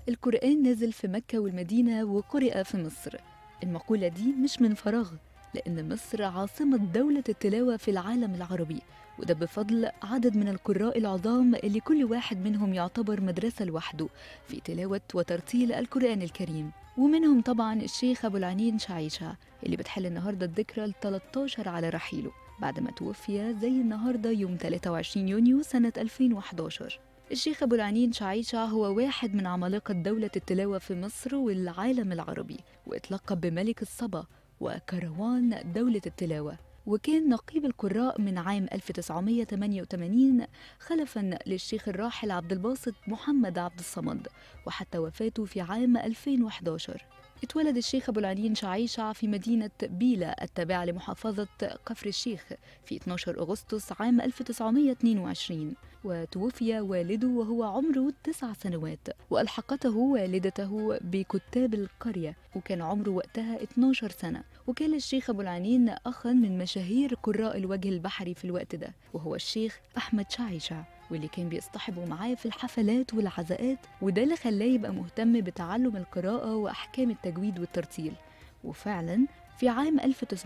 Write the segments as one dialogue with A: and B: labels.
A: القرآن نزل في مكة والمدينة وقرئ في مصر المقولة دي مش من فراغ لأن مصر عاصمة دولة التلاوة في العالم العربي وده بفضل عدد من القراء العظام اللي كل واحد منهم يعتبر مدرسة لوحده في تلاوة وترتيل القرآن الكريم ومنهم طبعا الشيخ أبو العنين شعيشة اللي بتحل النهاردة الذكرى ال 13 على رحيله بعد ما توفي زي النهاردة يوم 23 يونيو سنة 2011 الشيخ أبو العنين شعيشة هو واحد من عمالقة دولة التلاوة في مصر والعالم العربي واتلقب بملك الصبا وكروان دولة التلاوة وكان نقيب القراء من عام 1988 خلفا للشيخ الراحل عبد الباسط محمد عبد الصمد وحتى وفاته في عام 2011 اتولد الشيخ أبو العنين شعيشع في مدينة بيلا التابعة لمحافظة كفر الشيخ في 12 أغسطس عام 1922 وتوفي والده وهو عمره تسع سنوات وألحقته والدته بكتاب القرية وكان عمره وقتها 12 سنة وكان للشيخ أبو العنين أخا من مشاهير قراء الوجه البحري في الوقت ده وهو الشيخ أحمد شعيشع واللي كان بيصطحبوا معاه في الحفلات والعزاءات وده اللي خلاه يبقى مهتم بتعلم القراءة وأحكام التجويد والترتيل وفعلا في عام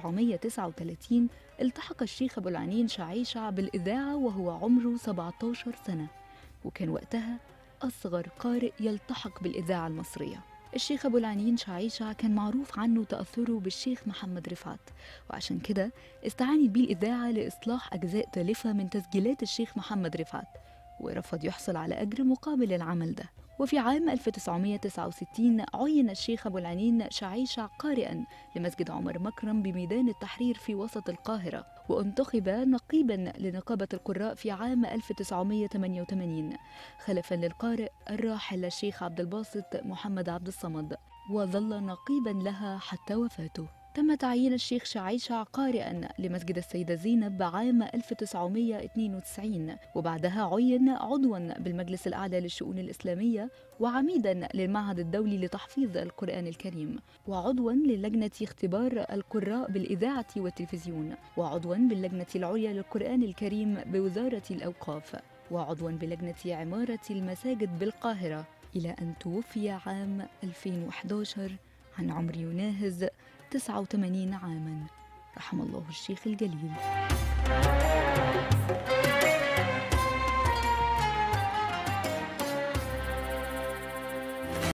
A: 1939 التحق الشيخ أبو العنين شعيشع بالإذاعة وهو عمره 17 سنة وكان وقتها أصغر قارئ يلتحق بالإذاعة المصرية الشيخ أبو العنين شعيشع كان معروف عنه تأثره بالشيخ محمد رفعت وعشان كده استعانت بيه الإذاعة لإصلاح أجزاء تالفة من تسجيلات الشيخ محمد رفعت ورفض يحصل على أجر مقابل العمل ده وفي عام 1969 عين الشيخ أبو العنين شعيشع قارئا لمسجد عمر مكرم بميدان التحرير في وسط القاهرة وانتخب نقيبا لنقابة القراء في عام 1988 خلفا للقارئ الراحل الشيخ عبد الباسط محمد عبد الصمد وظل نقيبا لها حتى وفاته تم تعيين الشيخ شعيشع قارئا لمسجد السيدة زينب عام 1992 وبعدها عين عضوا بالمجلس الأعلى للشؤون الإسلامية وعميدا للمعهد الدولي لتحفيظ القرآن الكريم وعضوا للجنة اختبار القراء بالإذاعة والتلفزيون وعضوا باللجنة العليا للقرآن الكريم بوزارة الأوقاف وعضوا بلجنة عمارة المساجد بالقاهرة إلى أن توفي عام 2011 عن عمر يناهز 89 عاما رحم الله الشيخ الجليل